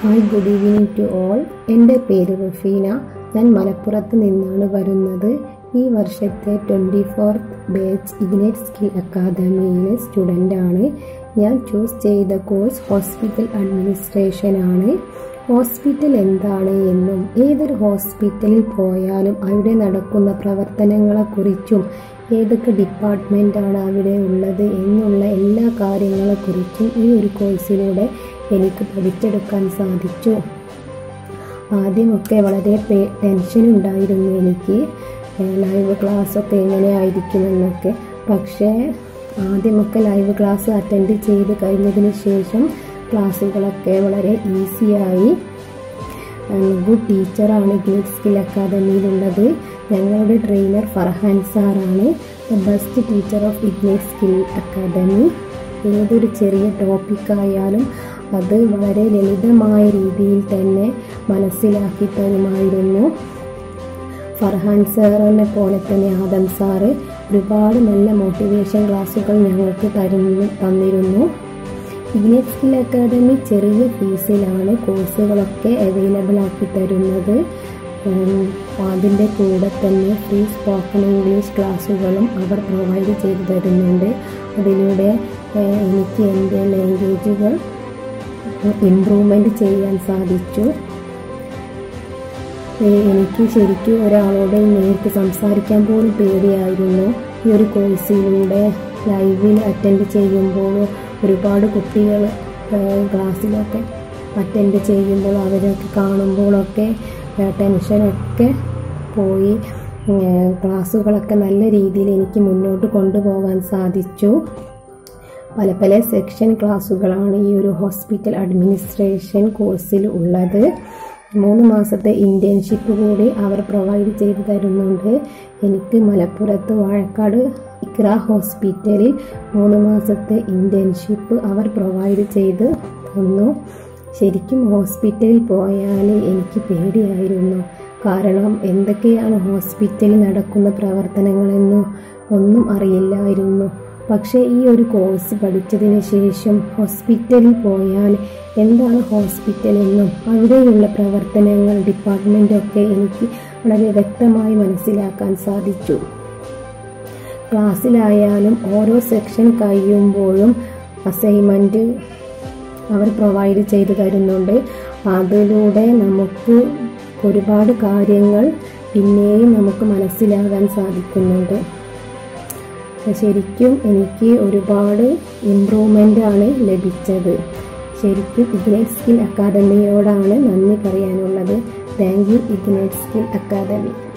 hi good evening to all എൻ്റെ പേര് റഫീന ഞാൻ മലപ്പുറത്ത് നിന്നാണ് വരുന്നത് ഈ വർഷത്തെ twenty fourth batch Ignite Skill അക്കാദമിയിലെ സ്റ്റുഡൻ്റാണ് ഞാൻ ചൂസ് ചെയ്ത കോഴ്സ് ഹോസ്പിറ്റൽ അഡ്മിനിസ്ട്രേഷൻ ആണ് ഹോസ്പിറ്റൽ എന്താണ് എന്നും ഏതൊരു ഹോസ്പിറ്റലിൽ പോയാലും അവിടെ നടക്കുന്ന പ്രവർത്തനങ്ങളെക്കുറിച്ചും ഏതൊക്കെ ഡിപ്പാർട്ട്മെൻറ്റാണ് അവിടെ ഉള്ളത് എന്നുള്ള എല്ലാ കാര്യങ്ങളെക്കുറിച്ചും ഈ ഒരു കോഴ്സിലൂടെ എനിക്ക് പഠിച്ചെടുക്കാൻ സാധിച്ചു ആദ്യമൊക്കെ വളരെ പേ ടെൻഷൻ ഉണ്ടായിരുന്നു എനിക്ക് ലൈവ് ക്ലാസ്സൊക്കെ എങ്ങനെയായിരിക്കുമെന്നൊക്കെ പക്ഷേ ആദ്യമൊക്കെ ലൈവ് ക്ലാസ് അറ്റൻഡ് ചെയ്ത് കഴിഞ്ഞതിന് ശേഷം ക്ലാസ്സുകളൊക്കെ വളരെ ഈസിയായി ഗുഡ് ടീച്ചറാണ് ഗ്രേറ്റ് സ്കിൽ അക്കാദമിയിലുള്ളത് ഞങ്ങളുടെ ട്രെയിനർ ഫർഹാൻ സാറാണ് the best teacher of Ignite Skill Academy ഏതൊരു ചെറിയ ടോപ്പിക്കായാലും അത് വളരെ ലളിതമായ രീതിയിൽ തന്നെ മനസ്സിലാക്കി തരുമായിരുന്നു ഫർഹാൻ സാറിനെ പോലെ തന്നെ ആദം സാറ് ഒരുപാട് നല്ല മോട്ടിവേഷൻ ക്ലാസ്സുകൾ ഞങ്ങൾക്ക് തരുന്നു തന്നിരുന്നു ഇഗ്നേറ്റ് സ്കിൽ അക്കാദമി ചെറിയ ഫീസിലാണ് കോഴ്സുകളൊക്കെ അവൈലബിൾ ആക്കി തരുന്നത് അതിൻ്റെ കൂടെ തന്നെ ഫ്രീ സ്പോക്കൺ ഇംഗ്ലീഷ് ക്ലാസ്സുകളും അവർ പ്രൊവൈഡ് ചെയ്തു തരുന്നുണ്ട് അതിലൂടെ എനിക്ക് എൻ്റെ ലാംഗ്വേജുകൾ ഇമ്പ്രൂവ്മെൻ്റ് ചെയ്യാൻ സാധിച്ചു എനിക്ക് ശരിക്കും ഒരാളോട് നേരിട്ട് സംസാരിക്കാൻ പോലും പേടിയായിരുന്നു ഈ ഒരു കോഴ്സിലൂടെ ലൈവിൽ അറ്റൻഡ് ചെയ്യുമ്പോൾ ഒരുപാട് കുട്ടികൾ ക്ലാസ്സിലൊക്കെ അറ്റൻഡ് ചെയ്യുമ്പോൾ അവരൊക്കെ കാണുമ്പോഴൊക്കെ ടെൻഷനൊക്കെ പോയി ക്ലാസ്സുകളൊക്കെ നല്ല രീതിയിൽ എനിക്ക് മുന്നോട്ട് കൊണ്ടുപോകാൻ സാധിച്ചു പല പല സെക്ഷൻ ക്ലാസ്സുകളാണ് ഈ ഒരു ഹോസ്പിറ്റൽ അഡ്മിനിസ്ട്രേഷൻ കോഴ്സിൽ ഉള്ളത് മൂന്ന് മാസത്തെ ഇൻറ്റേൺഷിപ്പ് കൂടി അവർ പ്രൊവൈഡ് ചെയ്തു തരുന്നുണ്ട് എനിക്ക് മലപ്പുറത്ത് വാഴക്കാട് ഇക്ര ഹോസ്പിറ്റലിൽ മൂന്ന് മാസത്തെ ഇൻറ്റേൺഷിപ്പ് അവർ പ്രൊവൈഡ് ചെയ്ത് തന്നു ശരിക്കും ഹോസ്പിറ്റലിൽ പോയാൽ എനിക്ക് പേടിയായിരുന്നു കാരണം എന്തൊക്കെയാണ് ഹോസ്പിറ്റലിൽ നടക്കുന്ന പ്രവർത്തനങ്ങളെന്നോ ഒന്നും അറിയില്ലായിരുന്നു പക്ഷേ ഈ ഒരു കോഴ്സ് പഠിച്ചതിന് ശേഷം ഹോസ്പിറ്റലിൽ പോയാൽ എന്താണ് ഹോസ്പിറ്റൽ എന്നും അവിടെയുള്ള പ്രവർത്തനങ്ങൾ ഡിപ്പാർട്ട്മെൻറ്റൊക്കെ എനിക്ക് വളരെ വ്യക്തമായി മനസ്സിലാക്കാൻ സാധിച്ചു ക്ലാസ്സിലായാലും ഓരോ സെക്ഷൻ കഴിയുമ്പോഴും അസൈൻമെൻറ്റ് അവർ പ്രൊവൈഡ് ചെയ്തു തരുന്നുണ്ട് അതിലൂടെ നമുക്ക് ഒരുപാട് കാര്യങ്ങൾ പിന്നെയും നമുക്ക് മനസ്സിലാകാൻ സാധിക്കുന്നുണ്ട് ശരിക്കും എനിക്ക് ഒരുപാട് ഇമ്പ്രൂവ്മെൻ്റ് ആണ് ലഭിച്ചത് ശരിക്കും ഇഗ്നേറ്റ് സ്കിൽ അക്കാദമിയോടാണ് നന്ദി പറയാനുള്ളത് thank you Ignite Skill academy